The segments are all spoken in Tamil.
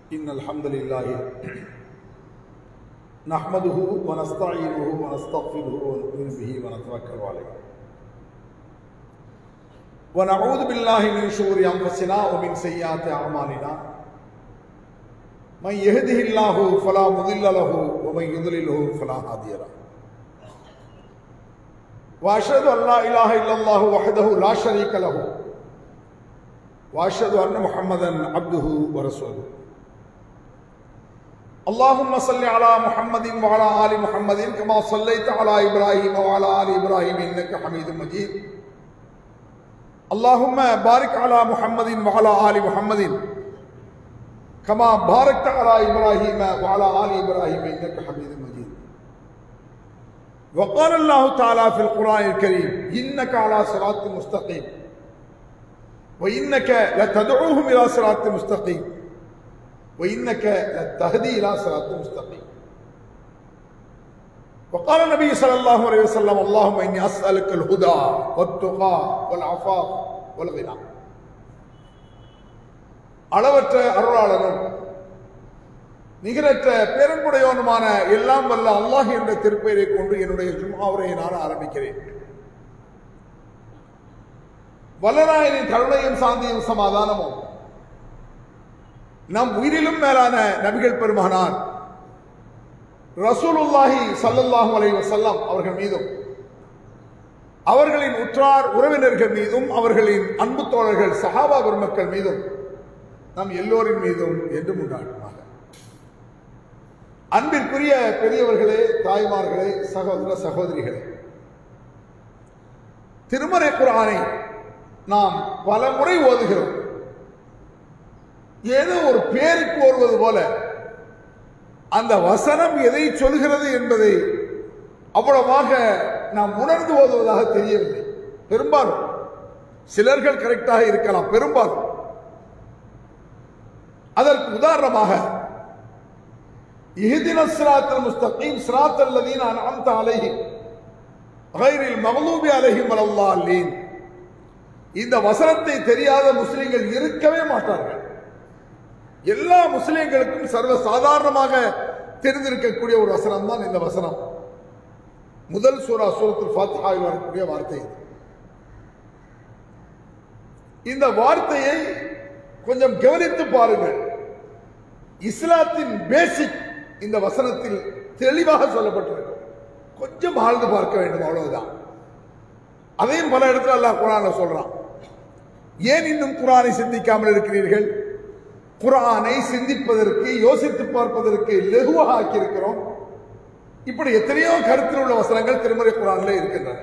إن الحمد لله نحمده ونستعينه ونستغفره ونؤمن به ونتوكل عليه ونعوذ بالله من شرور أنفسنا ومن سيئات أعمالنا من يهده الله فلا مضل له ومن يضلله فلا هادي له وأشهد أن لا إله إلا الله وحده لا شريك له واشهد ان محمدا عبده ورسوله اللهم صل على محمد وعلى ال محمد كما صليت على ابراهيم وعلى ال ابراهيم انك حميد مجيد اللهم بارك على محمد وعلى ال محمد كما باركت على ابراهيم وعلى ال ابراهيم انك حميد مجيد وقال الله تعالى في القران الكريم انك على صراط مستقيم وإنك لتدعوهم إلى صراط مستقيم وإنك لتهدي إلى صراط مستقيم وقال النبي صلى الله عليه وسلم اللهم إني أسألك الهدى والتقى والعفاف والغنى அளவற்ற அருளாளனும் நிகரற்ற பேரன்புடையவனுமான எல்லாம் வல்ல அல்லாஹ் என்ற திருப்பெயரை கொண்டு என்னுடைய ஜும்மாவுரை நான் ஆரம்பிக்கிறேன் வல்லராயனின் கருணையும் சாந்தியும் சமாதானமும் நம் உயிரிலும் மேலான நபிகள் பெருமானார் ரசூலுல்லாஹி சல்லல்லாஹு அலைஹி வஸல்லம் அவர்கள் மீதும் அவர்களின் உற்றார் உறவினர்கள் மீதும் அவர்களின் அன்பு தோழர்கள் சஹாபா பெருமக்கள் மீதும் நம் எல்லோரின் மீதும் என்றும் உண்டாடுமாக அன்பிற்குரிய பெரியவர்களே தாய்மார்களே சகோதர சகோதரிகளே திருமறை குரானை நாம் பல முறை ஓதுகிறோம் ஏதோ ஒரு பேருக்கு ஓடுவது போல அந்த வசனம் எதை சொல்கிறது என்பதை அவ்வளவாக நாம் உணர்ந்து ஓதுவதாக தெரியவில்லை பெரும்பாலும் சிலர்கள் கரெக்டாக இருக்கலாம் பெரும்பாலும் அதற்கு உதாரணமாக இஹ்தின சிராத்தல் முஸ்தகீம் சிராத்தல் லதீன அன்அம்த அலைஹிம் கைரில் மக்லூபி அலைஹிம் வலல்லாலீன் இந்த வசனத்தை தெரியாத முஸ்லிம்கள் இருக்கவே மாட்டார்கள் எல்லா முஸ்லிம்களுக்கும் சர்வ சாதாரணமாக தெரிந்திருக்கக்கூடிய ஒரு வசனம் தான் இந்த வசனம் முதல் சூரா சூரத்தில் ஃபாத்திஹாவில் வரக்கூடிய வார்த்தை இந்த வார்த்தையை கொஞ்சம் கவனித்து பாருங்கள் இஸ்லாத்தின் பேசிக் இந்த வசனத்தில் தெளிவாக சொல்லப்பட்டிருக்கு கொஞ்சம் ஆழ்ந்து பார்க்க வேண்டும் அவ்வளவுதான் அதையும் பல இடத்துல அல்லாஹ் குரான சொல்றான் ஏன் இன்னும் குரானை சிந்திக்காமல் இருக்கிறீர்கள் குரானை சிந்திப்பதற்கு யோசித்து பார்ப்பதற்கு லெகுவாக ஆக்கியிருக்கிறோம் இப்படி எத்தனையோ கருத்தில் உள்ள வசனங்கள் திருமறை குரான்ல இருக்கின்றன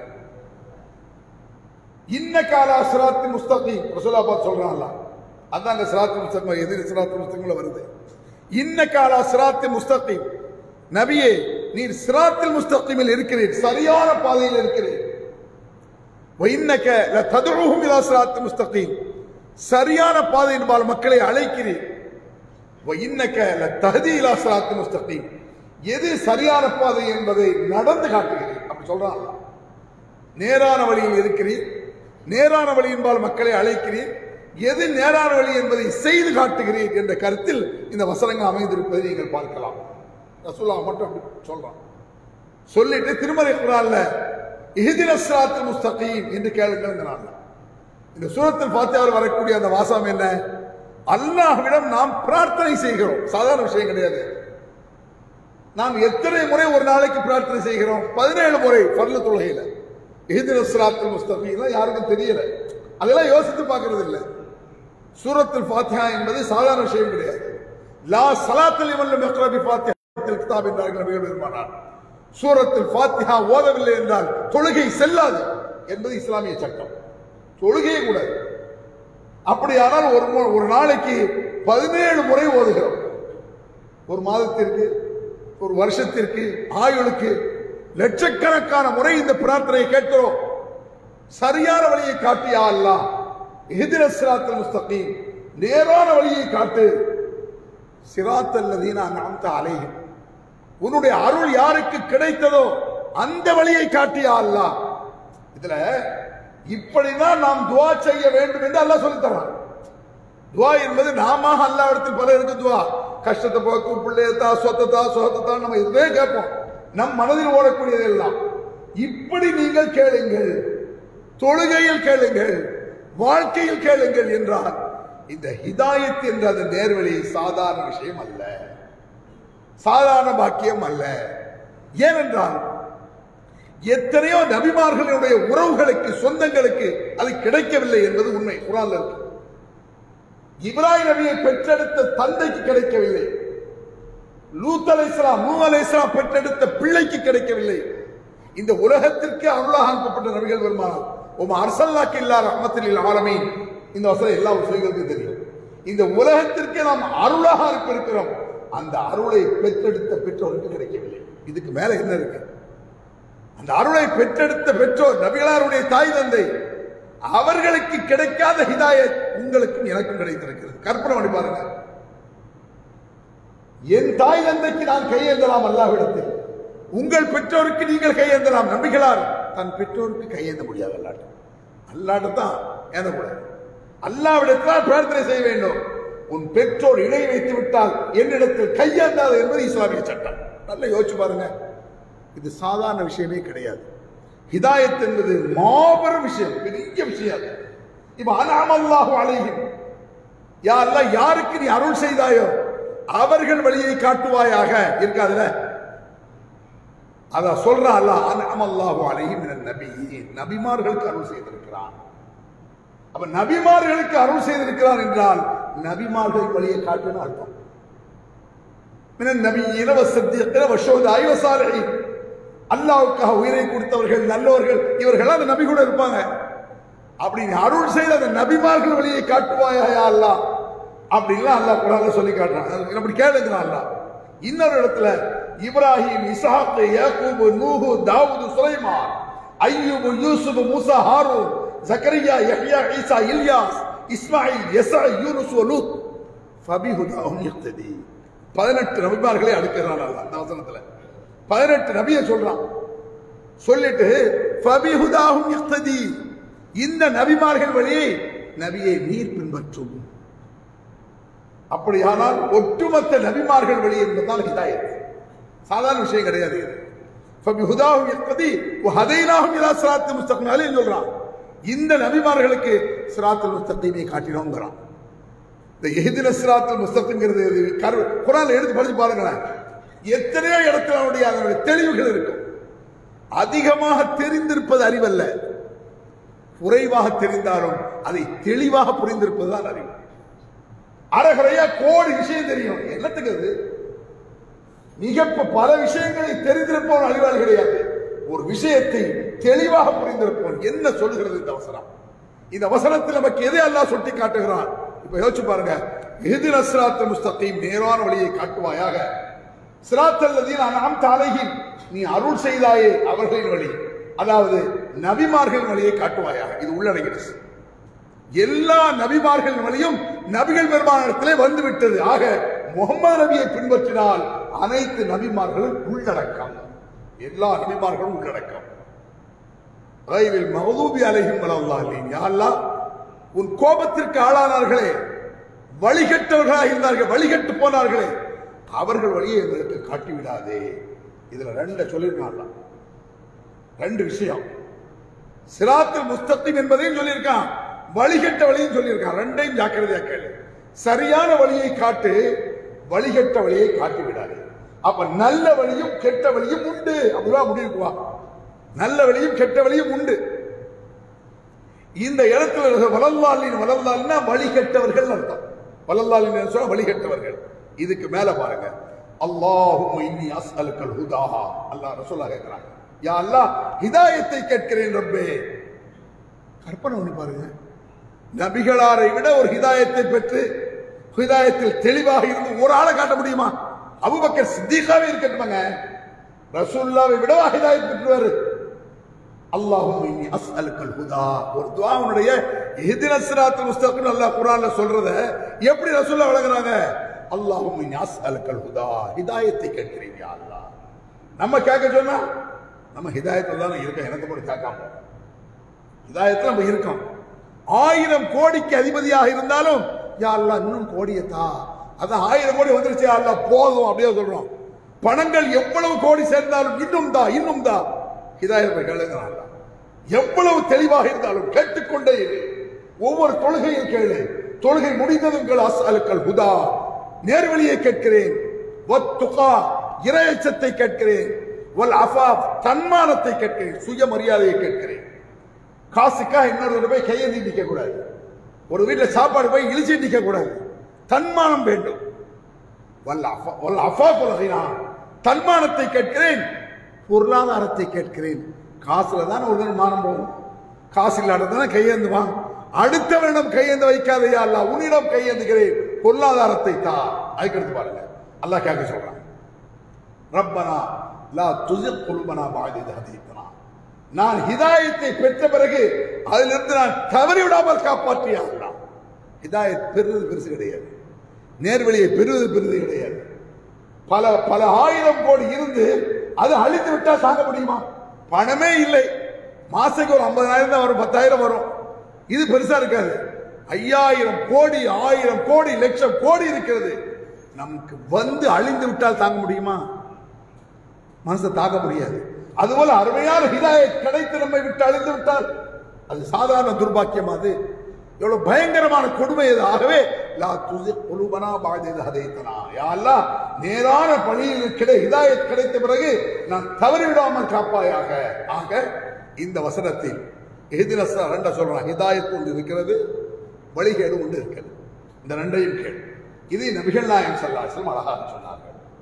இன்ன காலா சிராத்தி முஸ்தகி ரசூலாபாத் சொல்றான்ல அதாங்க சிராத்தி முஸ்தகம் எதிர் சிராத்தி முஸ்தகம்ல வருது இன்ன காலா சிராத்தி முஸ்தகி நபியே நீர் சிராத்தில் முஸ்தகிமில் இருக்கிறீர் சரியான பாதையில் இருக்கிறீர் வைன்னக லததுஹும் இலா ஸிராத்தி முஸ்தகீம் சரியான பாதையின்பால் மக்களை அழைக்கிறீர் வைன்னக லதஹதி இலா ஸிராத்தி முஸ்தகீம் எது சரியான பாதை என்பதை நடந்து காட்டுகிறீர் அப்படி சொல்றான் நேரான வழியில் இருக்கிறீர் நேரான வழியின்பால் மக்களை அழைக்கிறீர் எது நேரான வழி என்பதை செய்து காட்டுகிறீர் என்ற கருத்தில் இந்த வசனங்கள் அமைந்திருப்பதை நீங்கள் பார்க்கலாம் ரசூல்லா மட்டும் அப்படி சொல்றான் சொல்லிட்டு திருமறை குரான்ல இஹிதின சிராத்தில் முஸ்தகீம் என்று கேளுங்கிறாங்க இந்த சூரத்தில் பார்த்தால் வரக்கூடிய அந்த வாசம் என்ன அல்லாஹ்விடம் நாம் பிரார்த்தனை செய்கிறோம் சாதாரண விஷயம் கிடையாது நாம் எத்தனை முறை ஒரு நாளைக்கு பிரார்த்தனை செய்கிறோம் பதினேழு முறை பர்ல தொழுகையில இஹிதின சிராத்தில் முஸ்தகீம் யாருக்கும் தெரியல அதெல்லாம் யோசித்து பார்க்கறது இல்லை சூரத்தில் ஃபாத்திஹா என்பது சாதாரண விஷயம் கிடையாது லா சலாத்தில் இவன் மெக்ரபி ஃபாத்திஹா கிதாப் என்றார்கள் நபிகள் பெருமானார் சூரத்தில் ஃபாத்திஹா ஓதவில்லை என்றால் தொழுகை செல்லாது என்பது இஸ்லாமிய சட்டம் தொழுகையே கூடாது அப்படியானால் ஒரு ஒரு நாளைக்கு பதினேழு முறை ஓதுகிறோம் ஒரு மாதத்திற்கு ஒரு வருஷத்திற்கு ஆயுளுக்கு லட்சக்கணக்கான முறை இந்த பிரார்த்தனையை கேட்கிறோம் சரியான வழியை காட்டியா அல்லா எதிர சிராத்தல் முஸ்தகீம் நேரான வழியை காட்டு சிராத்தல்லதீனா நாம்த அலையும் உன்னுடைய அருள் யாருக்கு கிடைத்ததோ அந்த வழியை காட்டியா அல்லா இதுல இப்படிதான் நாம் துவா செய்ய வேண்டும் என்று அல்லாஹ் சொல்லி தர்றான் துவா என்பது நாம அல்லாவிடத்தில் பல இருக்கு துவா கஷ்டத்தை போக்கு பிள்ளையத்தா சொத்தத்தா சொத்தத்தா நம்ம இதுவே கேட்போம் நம் மனதில் ஓடக்கூடியது எல்லாம் இப்படி நீங்கள் கேளுங்கள் தொழுகையில் கேளுங்கள் வாழ்க்கையில் கேளுங்கள் என்றால் இந்த ஹிதாயத் என்ற அந்த நேர்வழி சாதாரண விஷயம் அல்ல சாதாரண பாக்கியம் அல்ல ஏனென்றால் எத்தனையோ நபிமார்களுடைய உறவுகளுக்கு சொந்தங்களுக்கு அது கிடைக்கவில்லை என்பது உண்மை குரான்ல இருக்கு இப்ராஹிம் நபியை பெற்றெடுத்த தந்தைக்கு கிடைக்கவில்லை லூத் அலை இஸ்லாம் நூ அலை இஸ்லாம் பெற்றெடுத்த பிள்ளைக்கு கிடைக்கவில்லை இந்த உலகத்திற்கு அருளாக அனுப்பப்பட்ட நபிகள் பெருமானார் உம் அரசல்லாக்கு இல்லா ரஹமத்தில் ஆலமீன் இந்த வசனம் எல்லா விஷயங்களுக்கும் தெரியும் இந்த உலகத்திற்கு நாம் அருளாக அனுப்பியிருக்கிறோம் அந்த அருளை பெற்றெடுத்த பெற்றோருக்கு கிடைக்கவில்லை இதுக்கு மேல என்ன இருக்கு அந்த அருளை பெற்றெடுத்த பெற்றோர் நபிகளாருடைய தாய் தந்தை அவர்களுக்கு கிடைக்காத ஹிதாயத் உங்களுக்கும் எனக்கும் கிடைத்திருக்கிறது கற்பனை பண்ணி பாருங்க என் தாய் தந்தைக்கு நான் கையேந்தலாம் அல்லாவிடத்தில் உங்கள் பெற்றோருக்கு நீங்கள் கையேந்தலாம் நம்பிகளார் தன் பெற்றோருக்கு கையேந்த முடியாது அல்லாட்ட அல்லாட்ட தான் ஏந்தக்கூடாது அல்லாவிடத்தில் பிரார்த்தனை செய்ய வேண்டும் உன் பெற்றோர் இணை வைத்து விட்டால் என்னிடத்தில் கையேந்தாது என்பது இஸ்லாமிய சட்டம் நல்லா யோசிச்சு பாருங்க இது சாதாரண விஷயமே கிடையாது ஹிதாயத் என்பது மாபெரும் விஷயம் பெரிய விஷயம் அது. இப்ப அனாமல்லாஹு அலைஹிம் யா அல்லாஹ் யாருக்கு நீ அருள் செய்தாயோ அவர்கள் வழியை காட்டுவாயாக இருக்காதுல அத சொல்ற அல்லாஹ் அனாமல்லாஹு அலைஹிம் மினன் நபியீன் நபிமார்களுக்கு அருள் செய்திருக்கிறான் அப்ப நபிமார்களுக்கு அருள் செய்திருக்கிறான் என்றால் நபிமார்கள் வழியை காட்டுன்னு அர்த்தம் மினன் நபியீன வசத்தியத்தின வஷோதாய் வசாலிஹீன் அல்லாவுக்காக உயிரை கொடுத்தவர்கள் நல்லவர்கள் இவர்கள் அந்த நபி கூட இருப்பாங்க அப்படி நீ அருள் செய்த அந்த நபிமார்கள் வழியை காட்டுவாயா யா அல்லாஹ் அப்படின்லாம் அல்லாஹ் குரான்ல சொல்லி காட்டுறான் அது அப்படி கேளுங்கிறான் அல்லாஹ் இன்னொரு இடத்துல இப்ராஹிம் இஸ்ஹாக் யாக்கூப் நூஹு தாவூது சுலைமான் அய்யூப் யூசுப் மூசா ஹாரூன் ஜக்கரியா யஹ்யா ஈசா இல்யாஸ் இஸ்மாயில் யஸா யூனுஸ் வ லூத் ஃபபிஹுதாஹும் யக்ததி 18 நபிமார்களை அடுக்கிறான் அல்லாஹ் அந்த வசனத்துல பதினெட்டு நபியை சொல்றான் சொல்லிட்டு ஃபபிஹுதாஹும் யக்ததி இந்த நபிமார்கள் வழியை நபியை நீர் பின்பற்றும் அப்படியானால் ஒட்டுமொத்த நபிமார்கள் வழி என்பதால் ஹிதாயத் சாதாரண விஷயம் கிடையாது இது ஃபபிஹுதாஹும் யக்ததி வ ஹதைனாஹும் இலா ஸிராத்தில் முஸ்தகீம் அலைஹி சொல்றான் இந்த நபிமார்களுக்கு ஸிராத்துல் முஸ்தகீமை காட்டினோங்கிறான் இந்த எஹிதின ஸிராத்துல் முஸ்தகீம்ங்கிறது கரு குர்ஆன்ல எடுத்து படிச்சு பாருங்களேன் எத்தனையோ இடத்துல அவனுடைய அதனுடைய தெளிவுகள் இருக்கும் அதிகமாக தெரிந்திருப்பது அறிவல்ல குறைவாக தெரிந்தாலும் அதை தெளிவாக புரிந்திருப்பதுதான் அறிவு அறகுறையா கோடி விஷயம் தெரியும் என்னத்துக்கு அது மிக ப- பல விஷயங்களை தெரிந்திருப்பவன் அறிவாளி கிடையாது ஒரு விஷயத்தை தெளிவாக புரிந்திருப்பவன் என்ன சொல்லுகிறது இந்த அவசரம் இந்த வசனத்தில் நமக்கு எதை அல்லாஹ் சுட்டி காட்டுகிறான் இப்ப யோசிச்சு பாருங்க எதிர் அஸ்ராத் முஸ்தகீம் நேரான வழியை காட்டுவாயாக சிராத்தல்லதீன் அனாம் தாலைகின் நீ அருள் செய்தாயே அவர்களின் வழி அதாவது நபிமார்களின் வழியை காட்டுவாயாக இது உள்ளடங்கிடுச்சு எல்லா நபிமார்கள் வழியும் நபிகள் பெருமானத்திலே வந்து விட்டது ஆக முகமது நபியை பின்பற்றினால் அனைத்து நபிமார்களும் உள்ளடக்கம் எல்லா நபிமார்களும் உள்ளடக்கம் கைவில் மகதூபி அலைஹிம் வலல்லாஹின் யா அல்லாஹ் உன் கோபத்திற்கு ஆளானார்களே வழிகட்டவர்களாக இருந்தார்கள் வழிகட்டு போனார்களே அவர்கள் வழியை எங்களுக்கு காட்டிவிடாதே இதுல ரெண்ட சொல்லியிருக்கான் ரெண்டு விஷயம் சிராத்தில் முஸ்தகிம் என்பதையும் சொல்லியிருக்கான் வழிகட்ட வழியும் சொல்லியிருக்கான் ரெண்டையும் ஜாக்கிரதையா கேளு சரியான வழியை காட்டு வழிகட்ட வழியை காட்டி விடாது அப்ப நல்ல வழியும் கெட்ட வழியும் உண்டு அப்படிதான் முடிவுக்கு வா நல்ல வழியும் கெட்ட வழியும் உண்டு இந்த இடத்துல வளர்ந்தாலின் வளர்ந்தாலின்னா வழிகட்டவர்கள் அர்த்தம் வளர்ந்தாலின் சொல்ல வழிகட்டவர்கள் இதுக்கு மேல பாருங்க அல்லாஹும் இன்னி அஸ்அலுக்கல் ஹுதாஹா அல்லாஹ் ரசூலா கேட்கிறாங்க யா அல்லாஹ் ஹிதாயத்தை கேட்கிறேன் ரப்பே கற்பனை பண்ணி பாருங்க நபிகளாரை விட ஒரு ஹிதாயத்தை பெற்று ஹிதாயத்தில் தெளிவாக இருந்து ஒரு ஆளை காட்ட முடியுமா அபுபக்கர் சித்திகாவே இருக்கட்டுமாங்க ரசூல்லாவை விடவா ஹிதாயத் பெற்றுவாரு அல்லாஹும் இன்னி அஸ்அலுக்கல் ஹுதா ஒரு துஆவுடைய இஹ்தின ஸிராத்தல் முஸ்தகீம் அல்லாஹ் குர்ஆன்ல சொல்றத எப்படி ரசூலுல்லாஹ் வழங்குறாங்க அல்லாஹும் இன்னி அஸ்அலுக்கல் ஹுதா ஹிதாயத்தை கேட்கிறேன் யா அல்லாஹ் நம்ம கேட்க சொன்னா நம்ம ஹிதாயத்துல தான் இருக்கோம் எனக்கு கூட கேட்காம ஹிதாயத்துல நம்ம இருக்கோம் ஆயிரம் கோடிக்கு அதிபதியாக இருந்தாலும் யா அல்லாஹ் இன்னும் கோடியத்தா அதான் ஆயிரம் கோடி வந்துருச்சு அல்ல போதும் அப்படியே சொல்றோம் பணங்கள் எவ்வளவு கோடி சேர்ந்தாலும் இன்னும் தான் இன்னும் தான் ஹிதாயத்தை கேளுங்கிறான் அல்லாஹ். எவ்வளவு தெளிவாக இருந்தாலும் கேட்டுக்கொண்டே இரு ஒவ்வொரு தொழுகையில் கேளு தொழுகை முடிந்ததும் கேள் அஸ்அலுக்கல் ஹுதா நேர்வழியை கேட்கிறேன் வத்துகா இரையச்சத்தை கேட்கிறேன் வல் அஃபாப் தன்மானத்தை கேட்கிறேன் சுயமரியாதையை கேட்கிறேன் காசுக்கா இன்னொரு போய் கையை நீட்டிக்க கூடாது ஒரு வீட்டுல சாப்பாடு போய் இழிச்சு நிக்க கூடாது தன்மானம் வேண்டும் வல் அஃபா- வல் அஃபாப் உலகினா தன்மானத்தை கேட்கிறேன் பொருளாதாரத்தை கேட்கிறேன் காசுல தான் ஒரு தினம் மானம் போகும் காசு இல்லாத தானே கையேந்துவான் அடுத்தவனிடம் கையேந்து வைக்காதையா அல்ல உன்னிடம் கையேந்துகிறேன் பொருளாதாரத்தை தா அதுக்கடுத்து பாருங்க அல்லாஹ் கேட்க சொல்றான் ரப்பனா லா துசிக் குலுபனா பாதி ஹதீத்தனா நான் ஹிதாயத்தை பெற்ற பிறகு அதிலிருந்து நான் தவறி விடாமல் காப்பாற்றியா அல்லாஹ் ஹிதாயத் பெறுவது பெருசு கிடையாது நேர்வழியை பெறுவது பெருது கிடையாது பல பல ஆயிரம் கோடி இருந்து அது அழித்து விட்டா தாங்க முடியுமா பணமே இல்லை மாசத்துக்கு ஒரு ஐம்பதாயிரம் தான் வரும் பத்தாயிரம் வரும் இது பெருசா இருக்காது ஐயாயிரம் கோடி ஆயிரம் கோடி லட்சம் கோடி இருக்கிறது நமக்கு வந்து அழிந்து விட்டால் தாங்க முடியுமா மனசை தாங்க முடியாது அதுபோல அருமையான ஹிதாயத் கிடைத்து நம்மை விட்டு அழிந்து விட்டால் அது சாதாரண துர்பாக்கியம் அது எவ்வளவு பயங்கரமான கொடுமை அது ஆகவே லா துசி குலுபனா பாதிது ஹதைத்தனா யா அல்லாஹ் நேரான பணியில் கிடை ஹிதாயத் கிடைத்த பிறகு நான் தவறிவிடாமல் காப்பாயாக ஆக இந்த வசனத்தில் எதிரச ரெண்ட சொல்றான் ஹிதாயத் ஒன்று இருக்கிறது வழிகேடு ஒன்று இருக்கிறது இந்த ரெண்டையும் கேள் இது நபிகள் நாயகம் ஸல்லல்லாஹு அழகாக சொன்னார்கள்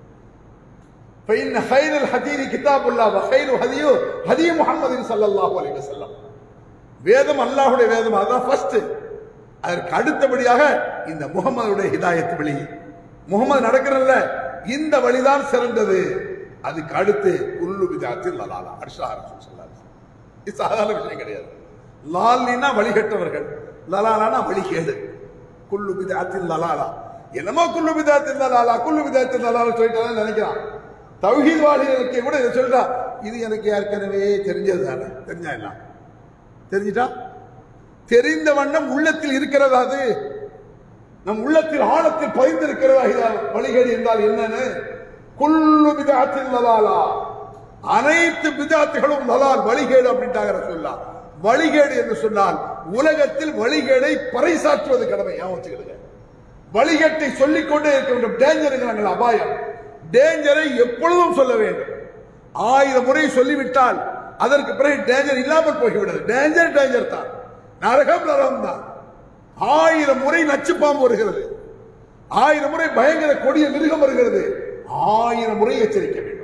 فإن خير الحديث كتاب الله وخير هدي هدي محمد صلى الله عليه وسلم வேதம் அல்லாஹ்வுடைய வேதம் அதான் ஃபர்ஸ்ட் அதற்கு அடுத்தபடியாக இந்த முகமதுடைய ஹிதாயத் வழி முகமது நடக்கிறல்ல இந்த வழிதான் சிறந்தது அதுக்கு அடுத்து உள்ளு விதாத்தில் லலாலா அர்ஷா ரசூல் ஸல்லல்லாஹு அலைஹி வஸல்லம். இது சாதாரண விஷயம் கிடையாது லாலினா வழிகட்டவர்கள் லலாலானா வழிகேடு குல்லு விதாத்தில் லலாலா என்னமோ குல்லு விதாத்தில் லலாலா குல்லு விதாத்தில் லலாலா சொல்லிட்டு நினைக்கிறான் தௌஹீத் வாலிகளுக்கு கூட இதை சொல்றா இது எனக்கு ஏற்கனவே தெரிஞ்சது தானே தெரிஞ்சா எல்லாம் தெரிஞ்சிட்டா தெரிந்த வண்ணம் உள்ளத்தில் இருக்கிறதா அது நம் உள்ளத்தில் ஆழத்தில் பதிந்திருக்கிறதா இதா வழிகேடு என்றால் என்னன்னு குல்லு பிதாத்தில் லலாலா அனைத்து பிதாத்துகளும் லலால் வழிகேடு அப்படின்ட்டாங்க சொல்லலாம் வழிகேடு என்று சொன்னால் உலகத்தில் வழிகேடை பறைசாற்றுவது கடமை ஞாபகம் வச்சுக்கிடுங்க வழிகேட்டை சொல்லிக் கொண்டே இருக்க வேண்டும் டேஞ்சர் அபாயம் டேஞ்சரை எப்பொழுதும் சொல்ல வேண்டும் ஆயிரம் முறை சொல்லிவிட்டால் அதற்கு பிறகு டேஞ்சர் இல்லாமல் போய்விடுது டேஞ்சர் டேஞ்சர் தான் நரகம் நரகம் தான் ஆயிரம் முறை நச்சுப்பாம்பு வருகிறது ஆயிரம் முறை பயங்கர கொடிய மிருகம் வருகிறது ஆயிரம் முறை எச்சரிக்க வேண்டும்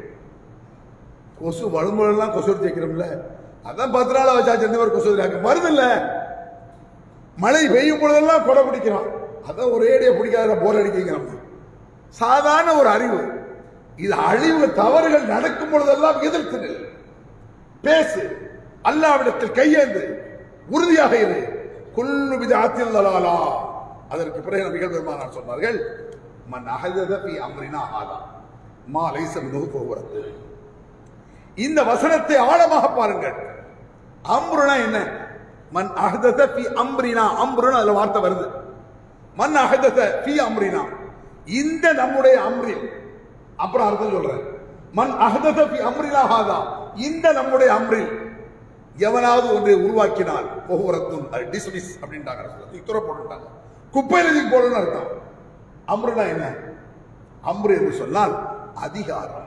கொசு வழும்புலாம் கொசு எடுத்து வைக்கிறோம்ல அதான் பத்து நாள் வச்சா செஞ்சவர் கொசு இருக்கு மருந்து இல்ல மழை பெய்யும் பொழுதெல்லாம் கொடை பிடிக்கிறோம் அதான் ஒரேடியா பிடிக்காத போர் அடிக்கிறான் சாதாரண ஒரு அறிவு இது அழிவு தவறுகள் நடக்கும் பொழுதெல்லாம் எதிர்த்து நில் பேசு அல்லாவிடத்தில் கையேந்து உறுதியாக இரு குல்லு விதாத்தில் லலாலா அதற்கு பிறகு நபிகள் பெருமானார் சொன்னார்கள் மன் அஹதத பி அம்ரினா ஆதா மா லைஸ மினஹு போகிறது இந்த வசனத்தை ஆழமாக பாருங்கள் அம்ருனா என்ன மன் அஹதத பி அம்ரினா அம்ருனா அதுல வார்த்தை வருது மன் அஹதத பி அம்ரினா இந்த நம்முடைய அம்ரில் அப்புறம் அர்த்தம் சொல்றேன் மன் அஹதத பி அம்ரினா ஹாதா இந்த நம்முடைய அம்ரில் எவனாவது ஒன்றை உருவாக்கினால் ஒவ்வொருத்தும் அது டிஸ்மிஸ் அப்படின்ட்டாங்க ரசூலுல்லாஹ். துறை போட்டுட்டாங்க குப்பையில் தூக்கி போடணும்னு அர்த்தம் அம்ருனா என்ன அம்ரு என்று சொன்னால் அதிகாரம்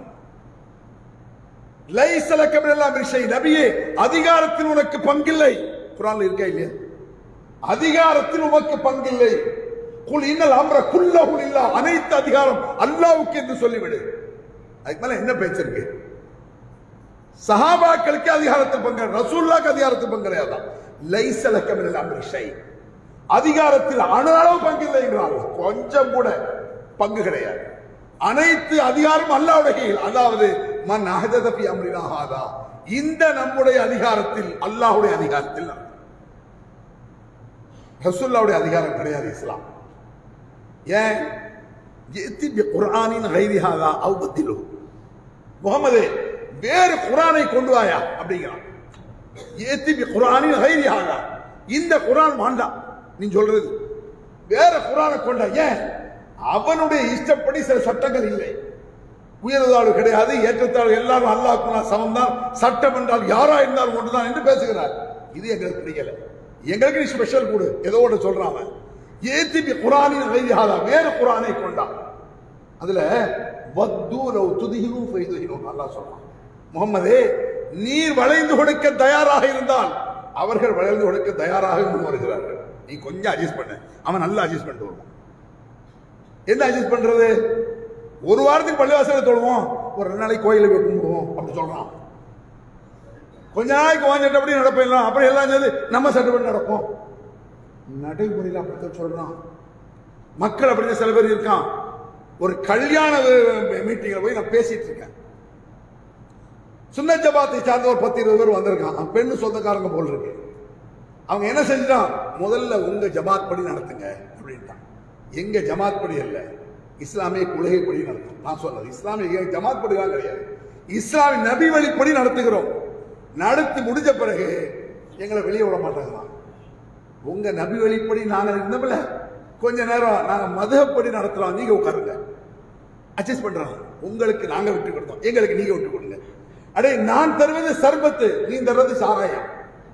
லைசலக்க மினல்லாம் விஷய் நபியே அதிகாரத்தில் உனக்கு பங்கில்லை குரான்ல இருக்கா இல்லையா அதிகாரத்தில் உமக்கு பங்கில்லை குல் இன்னல் அம்ர குல்லஹு இல்லா அனைத்து அதிகாரம் அல்லாஹ்வுக்கு என்று சொல்லிவிடு அதுக்கு மேல என்ன பேச்சு இருக்கு சஹாபாக்களுக்கு அதிகாரத்தில் பங்கு ரசூல்லாக்கு அதிகாரத்தில் பங்கு கிடையாதான் லைசலக்க மினல்லாம் விஷய் அதிகாரத்தில் அணு அளவு பங்கு இல்லை என்கிறார் கொஞ்சம் கூட பங்கு கிடையாது அனைத்து அதிகாரம் அல்லாவுடைய கையில் அதாவது மன் அஹதபி அம்ரினாகாதா இந்த நம்முடைய அதிகாரத்தில் அல்லாஹ்வுடைய அதிகாரத்தில் அல்ல. ரசூல்லாவுடைய அதிகாரம் கிடையாது இஸ்லாம் ஏன் يأتي بقرآن غير هذا أو بدله முகமதே வேறு குரானை கொண்டு வாயா அப்படிங்கிறான் ஏத்தி பி குரானின் ஹைரி ஹாதா இந்த குரான் வேண்டாம் நீ சொல்றது வேற குரானை கொண்டா ஏன் அவனுடைய இஷ்டப்படி சில சட்டங்கள் இல்லை உயர்தாழ்வு கிடையாது ஏற்றத்தாழ்வு எல்லாரும் அல்லாஹ் சமம் தான் சட்டம் என்றால் யாரா இருந்தாலும் ஒன்றுதான் என்று பேசுகிறார் இது எங்களுக்கு பிடிக்கல எங்களுக்கு நீ ஸ்பெஷல் கொடு ஏதோ ஒன்று சொல்றான் அவன் ஏத்தி குரானின் வைதிகாலா வேறு குரானை கொண்டான் அதுல வத்தூரவு துதிகினும் ஃபைதுகினும் நல்லா சொல்றான் முகமதே நீர் வளைந்து கொடுக்க தயாராக இருந்தால் அவர்கள் வளைந்து கொடுக்க தயாராக முன் வருகிறார்கள் நீ கொஞ்சம் அட்ஜஸ்ட் பண்ணு அவன் நல்லா அட்ஜஸ்ட் பண்ணிட்டு வருவான் என்ன அட்ஜஸ்ட் பண்றது ஒரு வாரத்துக்கு பள்ளிவாசல தொழுவோம் ஒரு ரெண்டு நாளைக்கு கோயில போய் கும்பிடுவோம் அப்படி சொல்றான் கொஞ்ச நாளைக்கு வாங்கிட்டு அப்படி நடப்போம் அப்புறம் எல்லாம் சேர்ந்து நம்ம சட்டப்படி நடப்போம் நடைமுறையில் அப்படித்தான் சொல்றான் மக்கள் அப்படின்னு சில பேர் இருக்கான் ஒரு கல்யாண மீட்டிங்ல போய் நான் பேசிட்டு இருக்கேன் சுன்ன ஜபாத்தை சார்ந்த ஒரு பத்து இருபது பேர் வந்திருக்கான் அவன் பெண்ணு சொந்தக்காரங்க போல் இருக்கு அவங்க என்ன செஞ்சான் முதல்ல உங்க ஜமாத் படி நடத்துங்க அப்படின்ட்டான் எங்க ஜமாத் படி அல்ல இஸ்லாமிய கொள்கைப்படி நடத்தும் நான் சொன்னது இஸ்லாமிய ஜமாத் படிலாம் கிடையாது இஸ்லாமிய நபி வழிப்படி நடத்துகிறோம் நடத்தி முடிஞ்ச பிறகு எங்களை வெளியே விட மாட்டாங்களாம் உங்க நபி வழிப்படி நாங்க இருந்தோம்ல கொஞ்ச நேரம் நாங்க மதப்படி நடத்துறோம் நீங்க உட்காருங்க அட்ஜஸ்ட் பண்றோம் உங்களுக்கு நாங்க விட்டு கொடுத்தோம் எங்களுக்கு நீங்க விட்டு கொடுங்க அடே நான் தருவது சர்பத்து நீ தருவது சாராயம்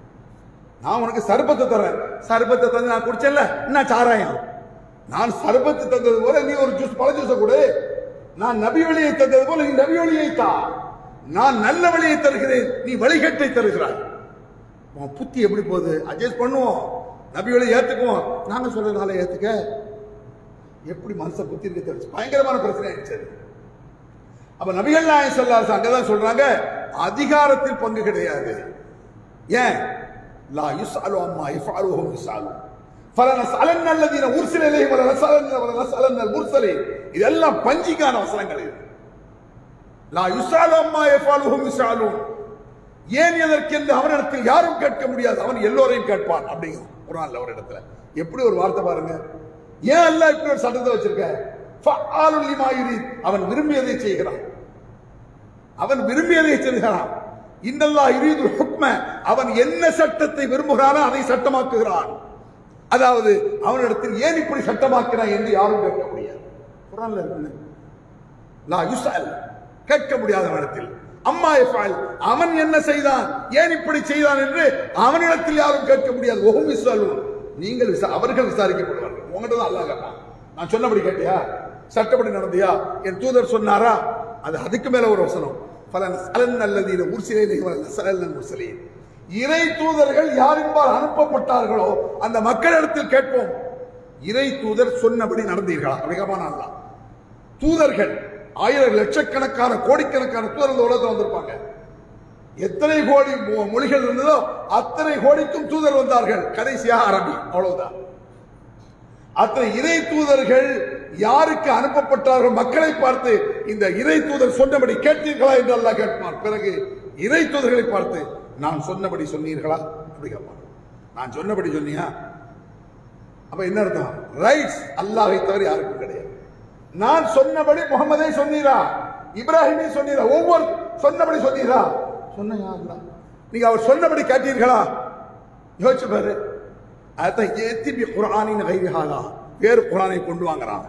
நான் உனக்கு சர்பத்தை தரேன் சர்பத்தை தந்து நான் குடிச்சல என்ன சாராயம் நான் சர்பத்து தந்தது போல நீ ஒரு ஜூஸ் பழ ஜூஸ கொடு நான் நபி வழியை தந்தது போல நீ நபி வழியை தா நான் நல்ல வழியை தருகிறேன் நீ வழிகட்டை தருகிறாய் உன் புத்தி எப்படி போகுது அட்ஜஸ்ட் பண்ணுவோம் நபி வழியை ஏத்துக்குவோம் நாங்க சொல்றதுனால ஏத்துக்க எப்படி மனச புத்தி இருக்கு தெரிஞ்சு பயங்கரமான பிரச்சனை ஆயிடுச்சு அது. அப்ப நபிகள் நாயகம் சொல்லாச அங்கதான் சொல்றாங்க அதிகாரத்தில் பங்கு கிடையாது ஏன் லா யுஸ்அலு அம்மா யஃஅலுஹும் யுஸ்அலு ஃபலனஸ்அலன்ன அல்லதீன உர்சில இலைஹிம் வலனஸ்அலன்ன வலனஸ்அலன்ன முர்சலீன் இதெல்லாம் பஞ்சிக்கான வசனங்கள் இது லா யுஸ்அலு அம்மா யஃஅலுஹும் யுஸ்அலூன் ஏன் எதற்கென்று அவனிடத்தில் யாரும் கேட்க முடியாது அவன் எல்லோரையும் கேட்பான் அப்படிங்கிறான் குரான்ல ஒரு இடத்துல எப்படி ஒரு வார்த்தை பாருங்க ஏன் அல்லாஹ் இப்படி ஒரு சட்டத்தை வச்சிருக்க ஃபஆலுல் லிமா யுரீத். அவன் விரும்பியதை செய்கிறான் அவன் விரும்பியதை செய்கிறான் இன்னல்லாஹ் யுரீது ஹுக்ம அவன் என்ன சட்டத்தை விரும்புகிறானோ அதை சட்டமாக்குகிறான் அதாவது அவனிடத்தில் ஏன் இப்படி சட்டமாக்கிறான் என்று யாரும் கேட்க முடியாது குரான்ல இருக்கு லா யுஸ்அல் கேட்க முடியாத அவனிடத்தில் அம்மா எஃபால் அவன் என்ன செய்தான் ஏன் இப்படி செய்தான் என்று அவனிடத்தில் யாரும் கேட்க முடியாது ஒஹும் யுஸ்அலூன் நீங்கள் விசா- அவர்கள் விசாரிக்கப்படுவார்கள் உங்ககிட்ட தான் அல்லாஹ் கேட்பான் நான் சொன்னபடி கேட்டியா சட்டப்படி நடந்தியா என் தூதர் சொன்னாரா அது அதுக்கு மேல ஒரு வசனம் பலன் சலன் அல்லதீன உர்சிலே சலன் முர்சலீன் இறை தூதர்கள் யாரின்பால் அனுப்பப்பட்டார்களோ அந்த மக்களிடத்தில் கேட்போம் இறை தூதர் சொன்னபடி நடந்தீர்களா மிகமான அல்லாஹ் தூதர்கள் ஆயிரம் லட்சக்கணக்கான கோடிக்கணக்கான தூதர் இந்த உலகத்தில் வந்திருப்பாங்க எத்தனை கோடி மொ- மொழிகள் இருந்ததோ அத்தனை கோடிக்கும் தூதர் வந்தார்கள் கடைசியாக அரபி அவ்வளவுதான் அத்தனை இறை தூதர்கள் யாருக்கு அனுப்பப்பட்டார்கள் மக்களை பார்த்து இந்த இறை தூதர் சொன்னபடி கேட்டீர்களா என்று அல்லாஹ் கேட்பான் பிறகு இறை தூதர்களை பார்த்து நான் சொன்னபடி சொன்னீர்களா அப்படி கேட்பான் நான் சொன்னபடி சொன்னியா அப்ப என்ன அர்த்தம் ரைட்ஸ் அல்லாஹை தவிர யாருக்கும் கிடையாது நான் சொன்னபடி முகமதை சொன்னீரா இப்ராஹிமை சொன்னீரா ஒவ்வொரு சொன்னபடி சொன்னீரா சொன்னையா அல்லாஹ் நீங்க அவர் சொன்னபடி கேட்டீர்களா யோசிச்சு பாரு அதான் ஏத்தி பி குரானின் கைகாலா வேறு குரானை கொண்டு வாங்குறான்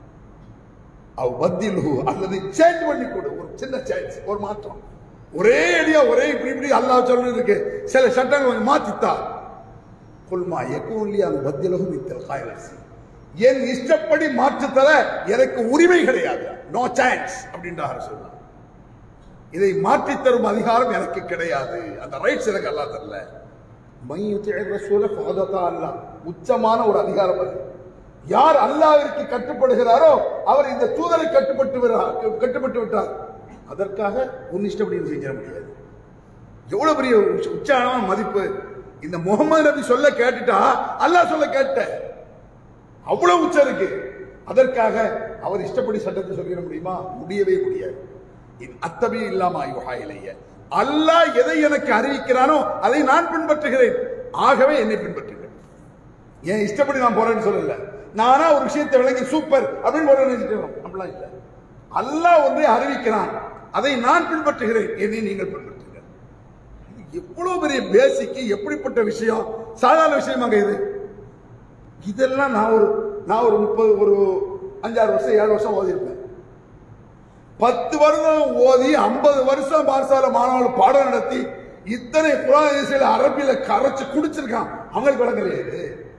அவ் பத்திலு அல்லது சேஞ்ச் பண்ணி கொடு ஒரு சின்ன சேஞ்ச் ஒரு மாற்றம் ஒரே அடியா ஒரே இப்படி இப்படி அல்லாஹ் சொல்றது இருக்கு சில சட்டங்கள் கொஞ்சம் மாத்தித்தா குல்மா எக்கூன்லி அந்த பத்திலகும் இத்தல் காயலசி என் இஷ்டப்படி மாற்றுத்தர எனக்கு உரிமை கிடையாது நோ சான்ஸ் அப்படின்றாரு சொல்றார் இதை மாற்றித் தரும் அதிகாரம் எனக்கு கிடையாது அந்த ரைட்ஸ் எனக்கு அல்லா தரல மையுத்திய ரசூல ஃபகதா அல்லாஹ் உச்சமான ஒரு அதிகாரம் அது யார் அல்லாவிற்கு கட்டுப்படுகிறாரோ அவர் இந்த தூதரை கட்டுப்பட்டு விடுறார் கட்டுப்பட்டு விட்டார் அதற்காக உன் இஷ்டப்படி நீ செஞ்சிட முடியாது எவ்வளவு பெரிய உச்ச- உச்சான மதிப்பு இந்த முகமது நபி சொல்ல கேட்டுட்டா அல்லாஹ் சொல்ல கேட்ட அவ்வளவு உச்சம் இருக்கு அதற்காக அவர் இஷ்டப்படி சட்டத்தை சொல்லிட முடியுமா முடியவே முடியாது இன் அத்தபி இல்லாம யுஹா இலைய அல்லாஹ் எதை எனக்கு அறிவிக்கிறானோ அதை நான் பின்பற்றுகிறேன் ஆகவே என்னை பின்பற்றுகிறேன் என் இஷ்டப்படி நான் போறேன்னு சொல்லல நானா ஒரு விஷயத்தை விளங்கி சூப்பர் அப்படின்னு போறேன்னு நினைச்சுக்கிறோம் அப்படிலாம் இல்லை அல்லாஹ் ஒன்றை அறிவிக்கிறான் அதை நான் பின்பற்றுகிறேன் என்னை நீங்கள் பின்பற்றுங்கள் எவ்வளவு பெரிய பேசிக் எப்படிப்பட்ட விஷயம் சாதாரண விஷயமாங்க இது இதெல்லாம் நான் ஒரு நான் ஒரு முப்பது ஒரு அஞ்சாறு வருஷம் ஏழு வருஷம் ஓதி இருப்பேன் பத்து வருடம் ஓதி ஐம்பது வருஷம் பாரசால மாணவர்கள் பாடம் நடத்தி இத்தனை குரான் அரபியில கரைச்சு குடிச்சிருக்கான் அவங்களுக்கு விளங்கலையே இது